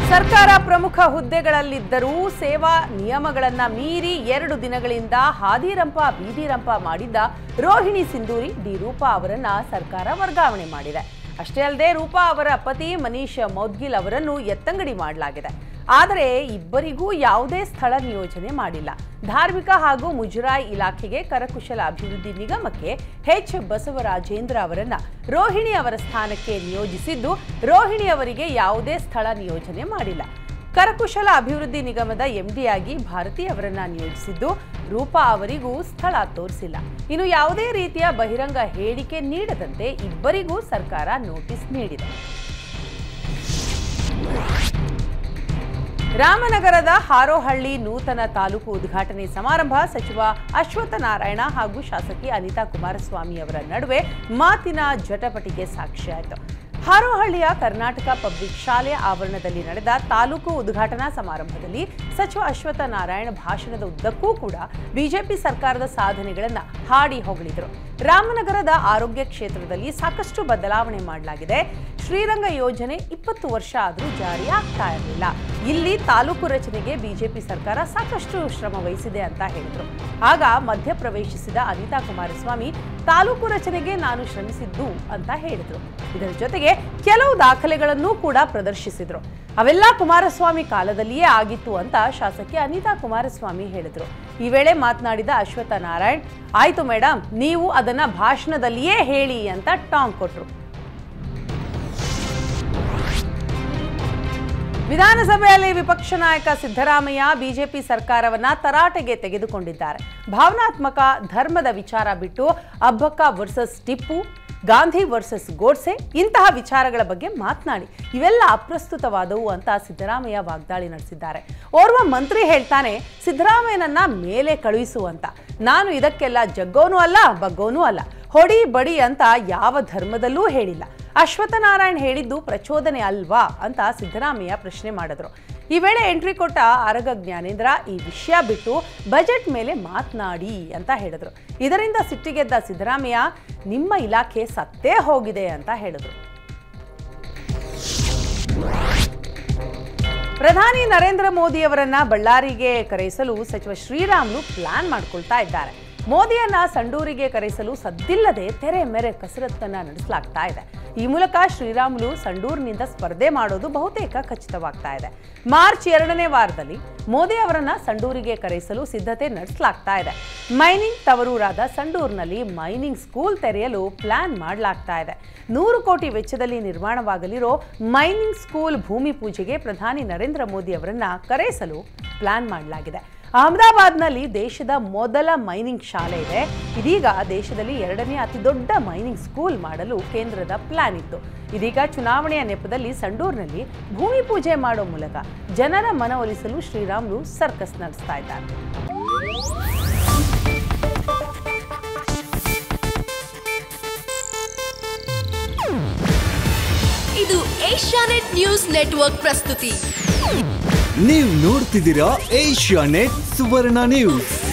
ಸರ್ಕಾರ ಪ್ರಮುಖ ಹುದ್ದೆಗಳಲ್ಲಿದ್ದರೂ ಸೇವಾ ನಿಯಮಗಳನ್ನ ಮೀರಿ ಎರಡು ದಿನಗಳಿಂದ ಹಾದಿರಂಪ ಬೀದಿರಂಪ ಮಾಡಿದ್ದ ರೋಹಿಣಿ ಸಿಂಧೂರಿ ಡಿ ರೂಪಾ ಅವರನ್ನ ಸರ್ಕಾರ ವರ್ಗಾವಣೆ ಮಾಡಿದೆ ಅಷ್ಟೇ ಅಲ್ಲದೆ ರೂಪಾ ಅವರ ಪತಿ ಮನೀಶ್ ಮೌದ್ಗಿಲ್ ಅವರನ್ನು ಎತ್ತಂಗಡಿ ಮಾಡಲಾಗಿದೆ ಆದರೆ ಇಬ್ಬರಿಗೂ ಯಾವುದೇ ಸ್ಥಳ ನಿಯೋಜನೆ ಮಾಡಿಲ್ಲ ಧಾರ್ಮಿಕ ಹಾಗೂ ಮುಜರಾಯಿ ಇಲಾಖೆಗೆ ಕರಕುಶಲ ಅಭಿವೃದ್ಧಿ ನಿಗಮಕ್ಕೆ ಎಚ್ ಬಸವರಾಜೇಂದ್ರ ಅವರನ್ನ ರೋಹಿಣಿ ಅವರ ಸ್ಥಾನಕ್ಕೆ ನಿಯೋಜಿಸಿದ್ದು ರೋಹಿಣಿ ಅವರಿಗೆ ಯಾವುದೇ ಸ್ಥಳ ನಿಯೋಜನೆ ಮಾಡಿಲ್ಲ ಕರಕುಶಲ ಅಭಿವೃದ್ಧಿ ನಿಗಮದ ಎಂಡಿಯಾಗಿ ಭಾರತಿ ಅವರನ್ನ ನಿಯೋಜಿಸಿದ್ದು ರೂಪಾ ಅವರಿಗೂ ಸ್ಥಳ ತೋರಿಸಿಲ್ಲ ಇನ್ನು ಯಾವುದೇ ರೀತಿಯ ಬಹಿರಂಗ ಹೇಳಿಕೆ ನೀಡದಂತೆ ಇಬ್ಬರಿಗೂ ಸರ್ಕಾರ ನೋಟಿಸ್ ನೀಡಿದೆ ರಾಮನಗರದ ಹಾರೋಹಳ್ಳಿ ನೂತನ ತಾಲೂಕು ಉದ್ಘಾಟನೆ ಸಮಾರಂಭ ಸಚಿವ ಅಶ್ವತ್ಥ ನಾರಾಯಣ ಹಾಗೂ ಶಾಸಕಿ ಅನಿತಾ ಕುಮಾರಸ್ವಾಮಿ ಅವರ ನಡುವೆ ಮಾತಿನ ಜಟಪಟಿಗೆ ಸಾಕ್ಷಿಯಾಯಿತು ಹಾರೋಹಳ್ಳಿಯ ಕರ್ನಾಟಕ ಪಬ್ಲಿಕ್ ಶಾಲೆ ಆವರಣದಲ್ಲಿ ನಡೆದ ತಾಲೂಕು ಉದ್ಘಾಟನಾ ಸಮಾರಂಭದಲ್ಲಿ ಸಚಿವ ಅಶ್ವತ್ಥ ನಾರಾಯಣ ಭಾಷಣದ ಉದ್ದಕ್ಕೂ ಕೂಡ ಬಿಜೆಪಿ ಸರ್ಕಾರದ ಸಾಧನೆಗಳನ್ನು ಹಾಡಿ ಹೊಗಳಿದರು ರಾಮನಗರದ ಆರೋಗ್ಯ ಕ್ಷೇತ್ರದಲ್ಲಿ ಸಾಕಷ್ಟು ಬದಲಾವಣೆ ಮಾಡಲಾಗಿದೆ ಶ್ರೀರಂಗ ಯೋಜನೆ ಇಪ್ಪತ್ತು ವರ್ಷ ಆದರೂ ಜಾರಿ ಆಗ್ತಾ ಇರಲಿಲ್ಲ ಇಲ್ಲಿ ತಾಲೂಕು ರಚನೆಗೆ ಬಿಜೆಪಿ ಸರ್ಕಾರ ಸಾಕಷ್ಟು ಶ್ರಮ ವಹಿಸಿದೆ ಅಂತ ಹೇಳಿದರು ಆಗ ಮಧ್ಯಪ್ರವೇಶಿಸಿದ ಅನಿತಾ ಕುಮಾರಸ್ವಾಮಿ ತಾಲೂಕು ರಚನೆಗೆ ನಾನು ಶ್ರಮಿಸಿದ್ದು ಅಂತ ಹೇಳಿದರು ಇದರ ಜೊತೆಗೆ ಕೆಲವು ದಾಖಲೆಗಳನ್ನು ಕೂಡ ಪ್ರದರ್ಶಿಸಿದ್ರು ಅವೆಲ್ಲ ಕುಮಾರಸ್ವಾಮಿ ಕಾಲದಲ್ಲಿಯೇ ಆಗಿತ್ತು ಅಂತ ಶಾಸಕಿ ಅನಿತಾ ಕುಮಾರಸ್ವಾಮಿ ಹೇಳಿದರು ಈ ವೇಳೆ ಮಾತನಾಡಿದ ಅಶ್ವತ್ಥ ನಾರಾಯಣ್ ಆಯ್ತು ಮೇಡಮ್ ನೀವು ಅದನ್ನ ಭಾಷಣದಲ್ಲಿಯೇ ಹೇಳಿ ಅಂತ ಟಾಂಗ್ ಕೊಟ್ರು ವಿಧಾನಸಭೆಯಲ್ಲಿ ವಿಪಕ್ಷ ನಾಯಕ ಸಿದ್ದರಾಮಯ್ಯ ಬಿಜೆಪಿ ಸರ್ಕಾರವನ್ನ ತರಾಟೆಗೆ ತೆಗೆದುಕೊಂಡಿದ್ದಾರೆ ಭಾವನಾತ್ಮಕ ಧರ್ಮದ ವಿಚಾರ ಬಿಟ್ಟು ಅಬ್ಬಕ್ಕ ವರ್ಸಸ್ ಟಿಪ್ಪು ಗಾಂಧಿ ವರ್ಸಸ್ ಗೋಡ್ಸೆ ಇಂತಹ ವಿಚಾರಗಳ ಬಗ್ಗೆ ಮಾತನಾಡಿ ಇವೆಲ್ಲ ಅಪ್ರಸ್ತುತವಾದವು ಅಂತ ಸಿದ್ದರಾಮಯ್ಯ ವಾಗ್ದಾಳಿ ನಡೆಸಿದ್ದಾರೆ ಓರ್ವ ಮಂತ್ರಿ ಹೇಳ್ತಾನೆ ಸಿದ್ದರಾಮಯ್ಯನನ್ನ ಮೇಲೆ ಕಳುಹಿಸು ಅಂತ ನಾನು ಇದಕ್ಕೆಲ್ಲ ಜಗ್ಗೋನೂ ಅಲ್ಲ ಬಗ್ಗೋನೂ ಅಲ್ಲ ಹೊಡಿ ಬಡಿ ಅಂತ ಯಾವ ಧರ್ಮದಲ್ಲೂ ಹೇಳಿಲ್ಲ ಅಶ್ವತ್ಥನಾರಾಯಣ್ ಹೇಳಿದ್ದು ಪ್ರಚೋದನೆ ಅಲ್ವಾ ಅಂತ ಸಿದ್ದರಾಮಯ್ಯ ಪ್ರಶ್ನೆ ಮಾಡಿದ್ರು ಈ ವೇಳೆ ಎಂಟ್ರಿ ಕೊಟ್ಟ ಆರಗ ಜ್ಞಾನೇಂದ್ರ ಈ ವಿಷಯ ಬಿಟ್ಟು ಬಜೆಟ್ ಮೇಲೆ ಮಾತನಾಡಿ ಅಂತ ಹೇಳಿದ್ರು ಇದರಿಂದ ಸಿಟ್ಟಿಗೆದ್ದ ಸಿದ್ದರಾಮಯ್ಯ ನಿಮ್ಮ ಇಲಾಖೆ ಸತ್ತೇ ಹೋಗಿದೆ ಅಂತ ಹೇಳಿದ್ರು ಪ್ರಧಾನಿ ನರೇಂದ್ರ ಮೋದಿ ಅವರನ್ನ ಬಳ್ಳಾರಿಗೆ ಕರೆಸಲು ಸಚಿವ ಶ್ರೀರಾಮ್ಲು ಪ್ಲಾನ್ ಮಾಡ್ಕೊಳ್ತಾ ಇದ್ದಾರೆ ಮೋದಿಯನ್ನ ಸಂಡೂರಿಗೆ ಕರೆಸಲು ಸದ್ದಿಲ್ಲದೆ ತೆರೆ ಮೆರೆ ಕಸರತ್ತನ್ನ ನಡೆಸಲಾಗ್ತಾ ಇದೆ ಈ ಮೂಲಕ ಶ್ರೀರಾಮುಲು ಸಂಡೂರಿನಿಂದ ಸ್ಪರ್ಧೆ ಮಾಡೋದು ಬಹುತೇಕ ಖಚಿತವಾಗ್ತಾ ಇದೆ ಮಾರ್ಚ್ ಎರಡನೇ ವಾರದಲ್ಲಿ ಮೋದಿ ಅವರನ್ನ ಸಂಡೂರಿಗೆ ಕರೆಸಲು ಸಿದ್ಧತೆ ನಡೆಸಲಾಗ್ತಾ ಇದೆ ಮೈನಿಂಗ್ ತವರೂರಾದ ಸಂಡೂರಿನಲ್ಲಿ ಮೈನಿಂಗ್ ಸ್ಕೂಲ್ ತೆರೆಯಲು ಪ್ಲಾನ್ ಮಾಡಲಾಗ್ತಾ ಇದೆ ನೂರು ಕೋಟಿ ವೆಚ್ಚದಲ್ಲಿ ನಿರ್ಮಾಣವಾಗಲಿರೋ ಮೈನಿಂಗ್ ಸ್ಕೂಲ್ ಭೂಮಿ ಪೂಜೆಗೆ ಪ್ರಧಾನಿ ನರೇಂದ್ರ ಮೋದಿ ಅವರನ್ನ ಕರೆಸಲು ಪ್ಲಾನ್ ಮಾಡಲಾಗಿದೆ ಅಹಮದಾಬಾದ್ನಲ್ಲಿ ದೇಶದ ಮೊದಲ ಮೈನಿಂಗ್ ಶಾಲೆ ಇದೆ ಇದೀಗ ದೇಶದಲ್ಲಿ ಎರಡನೇ ಅತಿ ದೊಡ್ಡ ಮೈನಿಂಗ್ ಸ್ಕೂಲ್ ಮಾಡಲು ಕೇಂದ್ರದ ಪ್ಲಾನ್ ಇತ್ತು ಇದೀಗ ಚುನಾವಣೆಯ ನೆಪದಲ್ಲಿ ಸಂಡೂರಿನಲ್ಲಿ ಭೂಮಿ ಪೂಜೆ ಮಾಡೋ ಮೂಲಕ ಜನರ ಮನವೊಲಿಸಲು ಶ್ರೀರಾಮ್ಲು ಸರ್ಕಸ್ ನಡೆಸ್ತಾ ಇದ್ದಾರೆ ಇದು ಏಷ್ಯಾನೆಟ್ ನ್ಯೂಸ್ ನೆಟ್ವರ್ಕ್ ಪ್ರಸ್ತುತಿ ನೀವು ನೋಡ್ತಿದ್ದೀರಾ ಏಷ್ಯಾ ನೆಟ್ ಸುವರ್ಣ ನ್ಯೂಸ್